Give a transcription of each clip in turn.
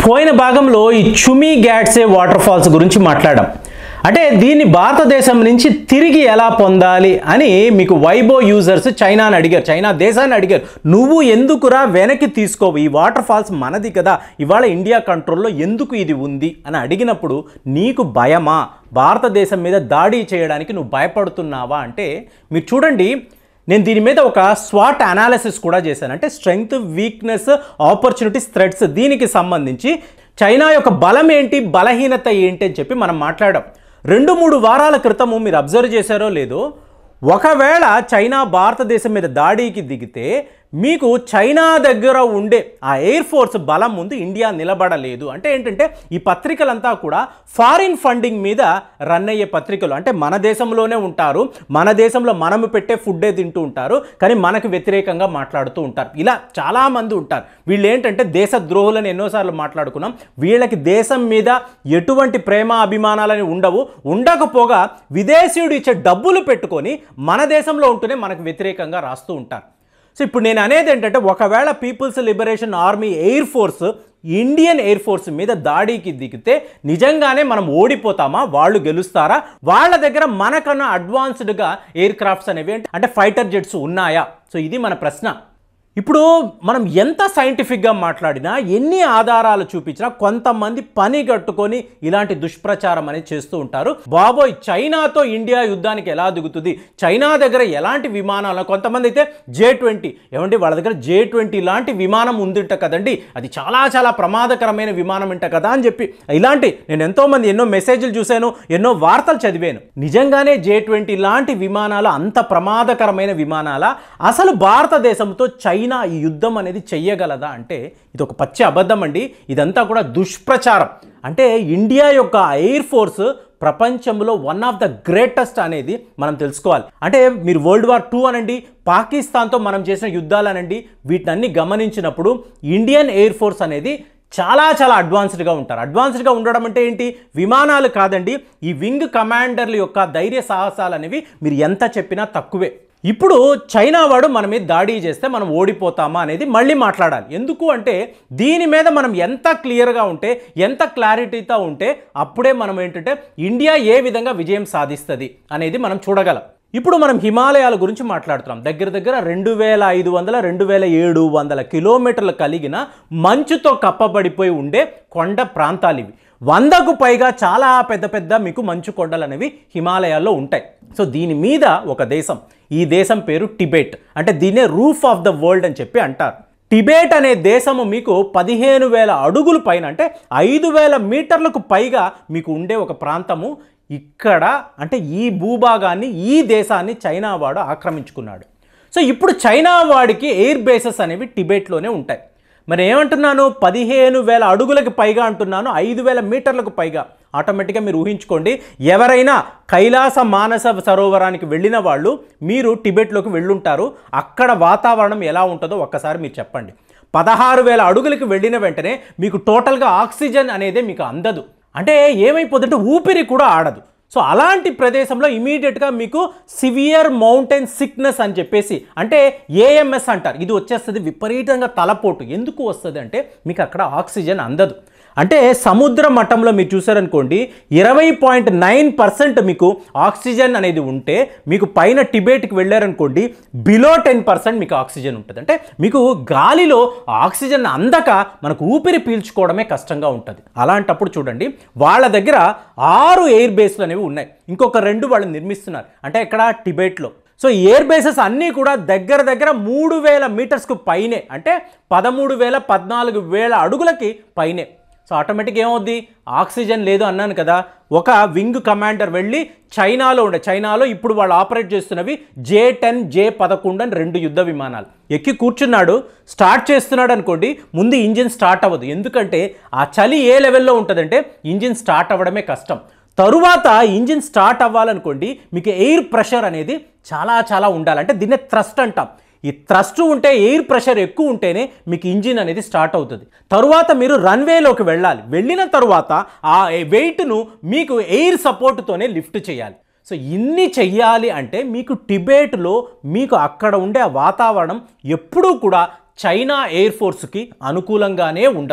పోయిన భాగంలో ఈ చుమీ గ్యాడ్సే వాటర్ ఫాల్స్ గురించి మాట్లాడాం అంటే దీన్ని భారతదేశం నుంచి తిరిగి ఎలా పొందాలి అని మీకు వైబో యూజర్స్ చైనాని అడిగారు చైనా దేశాన్ని అడిగారు నువ్వు ఎందుకురా వెనక్కి తీసుకోవు ఈ వాటర్ ఫాల్స్ మనది కదా ఇవాళ ఇండియా కంట్రోల్లో ఎందుకు ఇది ఉంది అని అడిగినప్పుడు నీకు భయమా భారతదేశం మీద దాడి చేయడానికి నువ్వు భయపడుతున్నావా అంటే మీరు చూడండి నేను దీని మీద ఒక స్వాట్ అనాలిసిస్ కూడా చేశాను అంటే స్ట్రెంగ్త్ వీక్నెస్ ఆపర్చునిటీస్ థ్రెడ్స్ దీనికి సంబంధించి చైనా యొక్క బలం ఏంటి బలహీనత ఏంటి అని చెప్పి మనం మాట్లాడాం రెండు మూడు వారాల క్రితము మీరు అబ్జర్వ్ చేశారో లేదో ఒకవేళ చైనా భారతదేశం మీద దాడికి దిగితే మీకు చైనా దగ్గర ఉండే ఆ ఎయిర్ ఫోర్స్ బలం ముందు ఇండియా నిలబడలేదు అంటే ఏంటంటే ఈ పత్రికలంతా కూడా ఫారిన్ ఫండింగ్ మీద రన్ అయ్యే పత్రికలు అంటే మన దేశంలోనే ఉంటారు మన దేశంలో మనము పెట్టే ఫుడ్డే తింటూ ఉంటారు కానీ మనకు వ్యతిరేకంగా మాట్లాడుతూ ఉంటారు ఇలా చాలామంది ఉంటారు వీళ్ళు ఏంటంటే దేశ ద్రోహులని ఎన్నోసార్లు మాట్లాడుకున్నాం వీళ్ళకి దేశం మీద ఎటువంటి ప్రేమ అభిమానాలని ఉండవు ఉండకపోగా విదేశీయుడు ఇచ్చే డబ్బులు పెట్టుకొని మన దేశంలో ఉంటూనే మనకు వ్యతిరేకంగా రాస్తూ ఉంటారు సో ఇప్పుడు నేను అనేది ఏంటంటే ఒకవేళ people's liberation army air force Indian air force మీద దాడికి దిగితే నిజంగానే మనం ఓడిపోతామా వాళ్ళు గెలుస్తారా వాళ్ళ దగ్గర మనకన్నా అడ్వాన్స్డ్గా ఎయిర్ క్రాఫ్ట్స్ అనేవి అంటే- అంటే ఫైటర్ జెట్స్ ఉన్నాయా సో ఇది మన ప్రశ్న ఇప్పుడు మనం ఎంత సైంటిఫిక్గా మాట్లాడినా ఎన్ని ఆధారాలు చూపించినా కొంతమంది పని కట్టుకొని ఇలాంటి దుష్ప్రచారం అనేది చేస్తూ ఉంటారు బాబోయ్ చైనాతో ఇండియా యుద్ధానికి ఎలా దిగుతుంది చైనా దగ్గర ఎలాంటి విమానాలు కొంతమంది అయితే జే ట్వంటీ ఏమంటే వాళ్ళ దగ్గర జే ట్వంటీ లాంటి విమానం ఉందింట కదండి అది చాలా చాలా ప్రమాదకరమైన విమానం ఇంట కదా అని చెప్పి ఇలాంటి నేను ఎంతోమంది ఎన్నో మెసేజ్లు చూశాను ఎన్నో వార్తలు చదివాను నిజంగానే జే ట్వంటీ లాంటి విమానాలు అంత ప్రమాదకరమైన విమానాల అసలు భారతదేశంతో చైనా ఈ యుద్ధం అనేది చెయ్యగలదా అంటే ఇది ఒక పచ్చి అబద్ధం అండి ఇదంతా కూడా దుష్ప్రచారం అంటే ఇండియా యొక్క ఎయిర్ ఫోర్స్ ప్రపంచంలో వన్ ఆఫ్ ద గ్రేటెస్ట్ అనేది మనం తెలుసుకోవాలి అంటే మీరు వరల్డ్ వార్ టూ అనండి పాకిస్తాన్తో మనం చేసిన యుద్ధాలు అనండి వీటినన్ని గమనించినప్పుడు ఇండియన్ ఎయిర్ ఫోర్స్ అనేది చాలా చాలా అడ్వాన్స్డ్గా ఉంటారు అడ్వాన్స్డ్గా ఉండడం అంటే ఏంటి విమానాలు కాదండి ఈ వింగ్ కమాండర్ల యొక్క ధైర్య సాహసాలు అనేవి మీరు ఎంత చెప్పినా తక్కువే ఇప్పుడు చైనా వాడు మన మీద దాడి చేస్తే మనం ఓడిపోతామా అనేది మళ్ళీ మాట్లాడాలి ఎందుకు అంటే దీని మీద మనం ఎంత క్లియర్గా ఉంటే ఎంత క్లారిటీతో ఉంటే అప్పుడే మనం ఏంటంటే ఇండియా ఏ విధంగా విజయం సాధిస్తుంది అనేది మనం చూడగలం ఇప్పుడు మనం హిమాలయాల గురించి మాట్లాడుతున్నాం దగ్గర దగ్గర రెండు వేల ఐదు వందల రెండు వేల ఏడు వందల కిలోమీటర్లు కలిగిన మంచుతో కప్పబడిపోయి ఉండే కొండ ప్రాంతాలు ఇవి వందకు పైగా చాలా పెద్ద పెద్ద మీకు మంచు కొండలు అనేవి హిమాలయాల్లో ఉంటాయి సో దీని మీద ఒక దేశం ఈ దేశం పేరు టిబెట్ అంటే దీన్నే రూఫ్ ఆఫ్ ద వరల్డ్ అని చెప్పి అంటారు టిబెట్ అనే దేశము మీకు పదిహేను వేల అడుగులు పైన అంటే ఐదు వేల మీటర్లకు పైగా మీకు ఉండే ఒక ప్రాంతము ఇక్కడ అంటే ఈ భూభాగాన్ని ఈ దేశాన్ని చైనా వాడు ఆక్రమించుకున్నాడు సో ఇప్పుడు చైనా వాడికి ఎయిర్ బేసెస్ అనేవి టిబెట్లోనే ఉంటాయి మరి ఏమంటున్నాను పదిహేను వేల అడుగులకు పైగా అంటున్నాను ఐదు వేల మీటర్లకు పైగా ఆటోమేటిక్గా మీరు ఊహించుకోండి ఎవరైనా కైలాస మానస సరోవరానికి వెళ్ళిన వాళ్ళు మీరు టిబెట్లోకి వెళ్ళుంటారు అక్కడ వాతావరణం ఎలా ఉంటుందో ఒక్కసారి మీరు చెప్పండి పదహారు వేల అడుగులకు వెళ్ళిన వెంటనే మీకు టోటల్గా ఆక్సిజన్ అనేది మీకు అందదు అంటే ఏమైపోతుందంటే ఊపిరి కూడా ఆడదు సో అలాంటి ప్రదేశంలో ఇమీడియట్గా మీకు సివియర్ మౌంటైన్ సిక్నెస్ అని చెప్పేసి అంటే ఏఎంఎస్ అంటారు ఇది వచ్చేస్తుంది విపరీతంగా తలపోటు ఎందుకు వస్తుంది అంటే మీకు అక్కడ ఆక్సిజన్ అందదు అంటే సముద్ర మట్టంలో మీరు చూసారనుకోండి ఇరవై పాయింట్ నైన్ పర్సెంట్ మీకు ఆక్సిజన్ అనేది ఉంటే మీకు పైన టిబేట్కి వెళ్ళారనుకోండి బిలో టెన్ పర్సెంట్ మీకు ఆక్సిజన్ ఉంటుంది అంటే మీకు గాలిలో ఆక్సిజన్ అందక మనకు ఊపిరి పీల్చుకోవడమే కష్టంగా ఉంటుంది అలాంటప్పుడు చూడండి వాళ్ళ దగ్గర ఆరు ఎయిర్ బేస్లు అనేవి ఉన్నాయి ఇంకొక రెండు వాళ్ళు నిర్మిస్తున్నారు అంటే ఇక్కడ టిబెట్లో సో ఎయిర్ బేసెస్ అన్నీ కూడా దగ్గర దగ్గర మూడు వేల మీటర్స్కు పైనే అంటే పదమూడు వేల పద్నాలుగు వేల అడుగులకి పైనే సో ఆటోమేటిక్ ఏమవుద్ది ఆక్సిజన్ లేదు అన్నాను కదా ఒక వింగ్ కమాండర్ వెళ్ళి చైనాలో ఉండే చైనాలో ఇప్పుడు వాళ్ళు ఆపరేట్ చేస్తున్నవి జే టెన్ జే పదకొండు అని రెండు యుద్ధ విమానాలు ఎక్కి కూర్చున్నాడు స్టార్ట్ చేస్తున్నాడు అనుకోండి ముందు ఇంజిన్ స్టార్ట్ అవ్వదు ఎందుకంటే ఆ చలి ఏ లెవెల్లో ఉంటుందంటే ఇంజిన్ స్టార్ట్ అవ్వడమే కష్టం తరువాత ఇంజిన్ స్టార్ట్ అవ్వాలనుకోండి మీకు ఎయిర్ ప్రెషర్ అనేది చాలా చాలా ఉండాలి అంటే దీన్నే థ్రస్ట్ అంటాం ఈ థ్రస్ట్ ఉంటే ఎయిర్ ప్రెషర్ ఎక్కువ ఉంటేనే మీకు ఇంజిన్ అనేది స్టార్ట్ అవుతుంది తరువాత మీరు రన్వేలోకి వెళ్ళాలి వెళ్ళిన తరువాత ఆ వెయిట్ను మీకు ఎయిర్ సపోర్ట్తోనే లిఫ్ట్ చేయాలి సో ఇన్ని చెయ్యాలి అంటే మీకు టిబేట్లో మీకు అక్కడ ఉండే ఆ వాతావరణం ఎప్పుడూ కూడా చైనా ఎయిర్ ఫోర్స్కి అనుకూలంగానే ఉండదు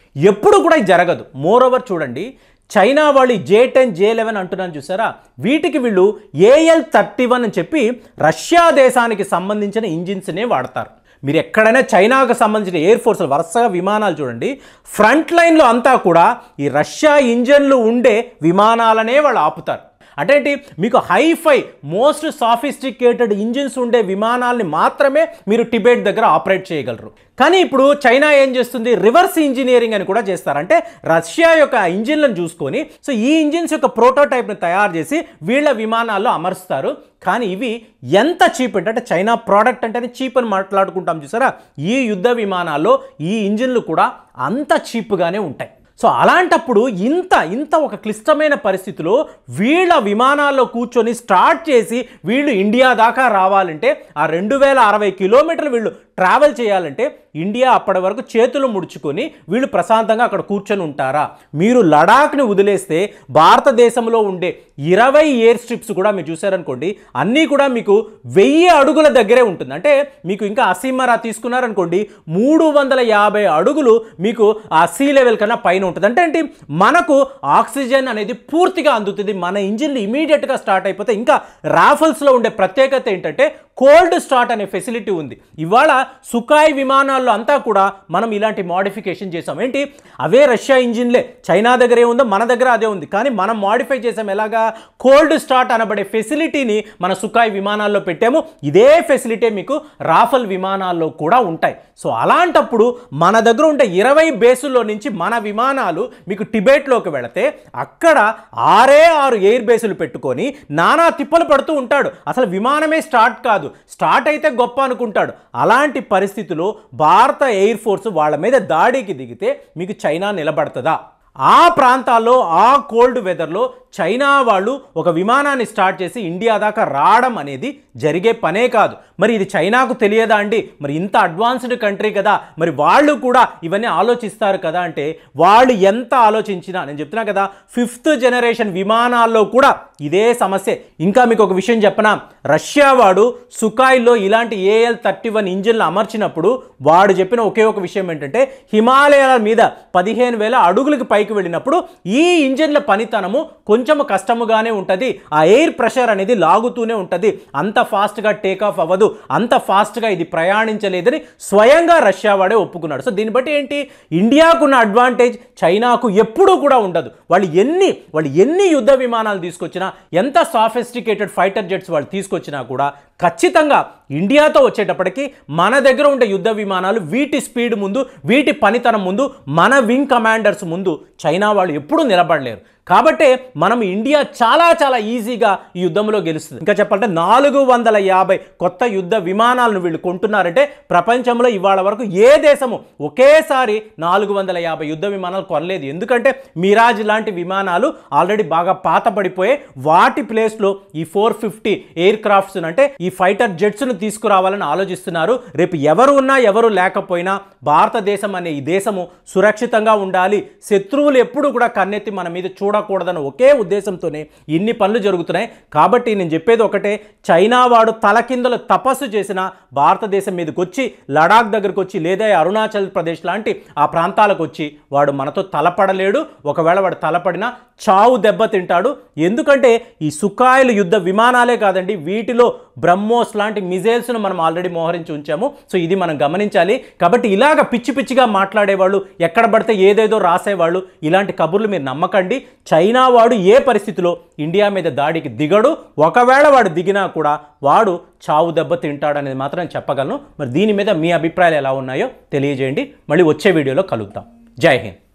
ఎప్పుడు కూడా ఇది జరగదు మోర్ ఓవర్ చూడండి చైనా వాళ్ళు జే టెన్ జే లెవెన్ అంటున్నాను చూసారా వీటికి వీళ్ళు ఏఎల్ థర్టీ వన్ అని చెప్పి రష్యా దేశానికి సంబంధించిన ఇంజిన్స్నే వాడతారు మీరు ఎక్కడైనా చైనాకు సంబంధించిన ఎయిర్ ఫోర్స్ వరుసగా విమానాలు చూడండి ఫ్రంట్ లైన్లో అంతా కూడా ఈ రష్యా ఇంజన్లు ఉండే విమానాలనే వాళ్ళు ఆపుతారు అంటే ఏంటి మీకు హైఫై మోస్ట్ సాఫిస్టికేటెడ్ ఇంజిన్స్ ఉండే విమానాల్ని మాత్రమే మీరు టిబెట్ దగ్గర ఆపరేట్ చేయగలరు కానీ ఇప్పుడు చైనా ఏం చేస్తుంది రివర్స్ ఇంజనీరింగ్ అని కూడా చేస్తారు అంటే రష్యా యొక్క ఇంజిన్లను చూసుకొని సో ఈ ఇంజిన్స్ యొక్క ప్రోటోటైప్ని తయారు చేసి వీళ్ళ విమానాల్లో అమరుస్తారు కానీ ఇవి ఎంత చీప్ అంటే చైనా ప్రోడక్ట్ అంటేనే చీప్ అని మాట్లాడుకుంటాం చూసారా ఈ యుద్ధ విమానాల్లో ఈ ఇంజిన్లు కూడా అంత చీప్గానే ఉంటాయి సో అలాంటప్పుడు ఇంత ఇంత ఒక క్లిష్టమైన పరిస్థితిలో వీళ్ళ విమానాల్లో కూర్చొని స్టార్ట్ చేసి వీళ్ళు ఇండియా దాకా రావాలంటే ఆ రెండు వేల అరవై కిలోమీటర్లు వీళ్ళు ట్రావెల్ చేయాలంటే ఇండియా అప్పటి వరకు చేతులు ముడుచుకొని వీళ్ళు ప్రశాంతంగా అక్కడ కూర్చొని ఉంటారా మీరు లడాఖ్ని వదిలేస్తే భారతదేశంలో ఉండే ఇరవై ఎయిర్ స్ట్రిప్స్ కూడా మీరు చూసారనుకోండి అన్నీ కూడా మీకు వెయ్యి అడుగుల దగ్గరే ఉంటుంది అంటే మీకు ఇంకా అసీమరా తీసుకున్నారనుకోండి మూడు వందల యాభై అడుగులు మీకు ఆ సీ లెవెల్ కన్నా పైన ఉంటుంది అంటే ఏంటి మనకు ఆక్సిజన్ అనేది పూర్తిగా అందుతుంది మన ఇంజిన్లు ఇమీడియట్గా స్టార్ట్ అయిపోతే ఇంకా రాఫల్స్లో ఉండే ప్రత్యేకత ఏంటంటే కోల్డ్ స్టార్ట్ అనే ఫెసిలిటీ ఉంది ఇవాళ సుఖాయ్ విమానాల్లో అంతా కూడా మనం ఇలాంటి మోడిఫికేషన్ చేసాం ఏంటి అవే రష్యా ఇంజిన్లే చైనా దగ్గర ఏముందో మన దగ్గర అదే ఉంది కానీ మనం మోడిఫై చేసాం ఎలాగా కోల్డ్ స్టార్ట్ అనబడే ఫెసిలిటీని మన సుఖాయ్ విమానాల్లో పెట్టాము ఇదే ఫెసిలిటీ మీకు రాఫల్ విమానాల్లో కూడా ఉంటాయి సో అలాంటప్పుడు మన దగ్గర ఉండే ఇరవై బేసుల్లో నుంచి మన విమానాలు మీకు టిబెట్లోకి వెళితే అక్కడ ఆరే ఆరు ఎయిర్ బేసులు పెట్టుకొని నానా తిప్పలు పడుతూ ఉంటాడు అసలు విమానమే స్టార్ట్ కాదు స్టార్ట్ అయితే గొప్ప అనుకుంటాడు అలాంటి పరిస్థితిలో భారత ఎయిర్ ఫోర్స్ వాళ్ళ మీద దాడికి దిగితే మీకు చైనా నిలబడుతుందా ఆ ప్రాంతాల్లో ఆ కోల్డ్ వెదర్లో చైనా వాళ్ళు ఒక విమానాన్ని స్టార్ట్ చేసి ఇండియా దాకా రావడం అనేది జరిగే పనే కాదు మరి ఇది చైనాకు తెలియదా అండి మరి ఇంత అడ్వాన్స్డ్ కంట్రీ కదా మరి వాళ్ళు కూడా ఇవన్నీ ఆలోచిస్తారు కదా అంటే వాళ్ళు ఎంత ఆలోచించినా నేను చెప్తున్నా కదా ఫిఫ్త్ జనరేషన్ విమానాల్లో కూడా ఇదే సమస్య ఇంకా మీకు ఒక విషయం చెప్పనా రష్యా వాడు సుకాయ్లో ఇలాంటి ఏఎల్ థర్టీ వన్ ఇంజిన్లు అమర్చినప్పుడు వాడు చెప్పిన ఒకే ఒక విషయం ఏంటంటే హిమాలయాల మీద పదిహేను వేల అడుగులకు పైకి వెళ్ళినప్పుడు ఈ ఇంజిన్ల పనితనము కొంచెం కష్టముగానే ఉంటుంది ఆ ఎయిర్ ప్రెషర్ అనేది లాగుతూనే ఉంటుంది అంత ఫాస్ట్గా టేక్ ఆఫ్ అవ్వదు అంత ఫాస్ట్గా ఇది ప్రయాణించలేదని స్వయంగా రష్యా వాడే ఒప్పుకున్నాడు సో దీన్ని బట్టి ఏంటి ఇండియాకున్న అడ్వాంటేజ్ చైనాకు ఎప్పుడూ కూడా ఉండదు వాళ్ళు ఎన్ని వాళ్ళు ఎన్ని యుద్ధ విమానాలు తీసుకొచ్చినా ఎంత సాఫిస్టికేటెడ్ ఫైటర్ జెట్స్ వాళ్ళు తీసుకొచ్చినా కూడా ఖచ్చితంగా ఇండియాతో వచ్చేటప్పటికి మన దగ్గర ఉండే యుద్ధ విమానాలు వీటి స్పీడ్ ముందు వీటి పనితనం ముందు మన వింగ్ కమాండర్స్ ముందు చైనా వాళ్ళు ఎప్పుడూ నిలబడలేరు కాబట్టే మనం ఇండియా చాలా చాలా ఈజీగా ఈ యుద్ధంలో గెలుస్తుంది ఇంకా చెప్పాలంటే నాలుగు వందల యాభై కొత్త యుద్ధ విమానాలను వీళ్ళు కొంటున్నారంటే ప్రపంచంలో ఇవాళ వరకు ఏ దేశము ఒకేసారి నాలుగు వందల యాభై యుద్ధ విమానాలు కొనలేదు ఎందుకంటే మిరాజ్ లాంటి విమానాలు ఆల్రెడీ బాగా పాత పడిపోయే వాటి ప్లేస్లో ఈ ఫోర్ ఫిఫ్టీ ఎయిర్ క్రాఫ్ట్స్ అంటే ఈ ఫైటర్ జెట్స్ను తీసుకురావాలని ఆలోచిస్తున్నారు రేపు ఎవరు ఉన్నా ఎవరు లేకపోయినా భారతదేశం అనే ఈ దేశము సురక్షితంగా ఉండాలి శత్రువులు ఎప్పుడు కూడా కన్నెత్తి మన మీద చూడకూడదన్న ఒకే ఉద్దేశంతోనే ఇన్ని పనులు జరుగుతున్నాయి కాబట్టి నేను చెప్పేది ఒకటే చైనా వాడు తలకిందలు తపస్సు చేసిన భారతదేశం మీదకి వచ్చి లడాక్ దగ్గరకు వచ్చి లేదా అరుణాచల్ ప్రదేశ్ లాంటి ఆ ప్రాంతాలకు వచ్చి వాడు మనతో తలపడలేడు ఒకవేళ వాడు తలపడినా చావు దెబ్బ తింటాడు ఎందుకంటే ఈ సుఖాయిలు యుద్ధ విమానాలే కాదండి వీటిలో బ్రహ్మోస్ లాంటి మిజైల్స్ను మనం ఆల్రెడీ మోహరించి ఉంచాము సో ఇది మనం గమనించాలి కాబట్టి ఇలాగ పిచ్చి పిచ్చిగా మాట్లాడేవాళ్ళు ఎక్కడ పడితే ఏదేదో రాసేవాళ్ళు ఇలాంటి కబుర్లు మీరు నమ్మకండి చైనా వాడు ఏ పరిస్థితిలో ఇండియా మీద దాడికి దిగడు ఒకవేళ వాడు దిగినా కూడా వాడు చావు దెబ్బ తింటాడనేది మాత్రం నేను చెప్పగలను మరి దీని మీద మీ అభిప్రాయాలు ఎలా ఉన్నాయో తెలియజేయండి మళ్ళీ వచ్చే వీడియోలో కలుద్దాం జై హింద్